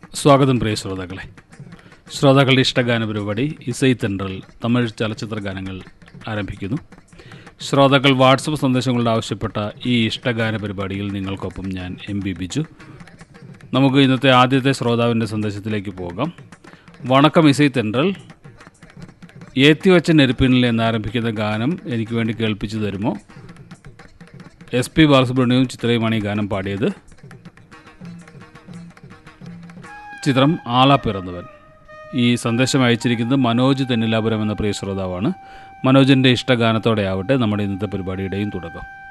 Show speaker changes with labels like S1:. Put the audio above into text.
S1: സ്വാഗതം പ്രിയ ശ്രോതാക്കളെ ശ്രോതാക്കളുടെ ഇഷ്ടഗാന പരിപാടി ഇസൈ തെൻട്രൽ തമിഴ് ചലച്ചിത്ര ഗാനങ്ങൾ ആരംഭിക്കുന്നു ശ്രോതാക്കൾ വാട്സപ്പ് സന്ദേശങ്ങളുടെ ആവശ്യപ്പെട്ട ഈ ഇഷ്ടഗാന പരിപാടിയിൽ നിങ്ങൾക്കൊപ്പം ഞാൻ എം ബി ബിജു നമുക്ക് ഇന്നത്തെ ആദ്യത്തെ ശ്രോതാവിൻ്റെ സന്ദേശത്തിലേക്ക് പോകാം വണക്കം ഇസൈ തെൻട്രൽ ഏത്തിവച്ച നെരുപ്പിനിൽ എന്നാരംഭിക്കുന്ന ഗാനം എനിക്ക് വേണ്ടി കേൾപ്പിച്ചു തരുമോ എസ് പി ബാലസുബ്രഹ്മണ്യവും ചിത്രയുമാണ് ഈ ഗാനം പാടിയത് ചിത്രം ആള പിറന്നവൻ ഈ സന്ദേശം അയച്ചിരിക്കുന്നത് മനോജ് തെന്നിലാപുരം എന്ന പ്രിയ ശ്രോതാവാണ് മനോജിൻ്റെ ഇഷ്ടഗാനത്തോടെ ആവട്ടെ നമ്മുടെ ഇന്നത്തെ പരിപാടിയുടെയും തുടക്കം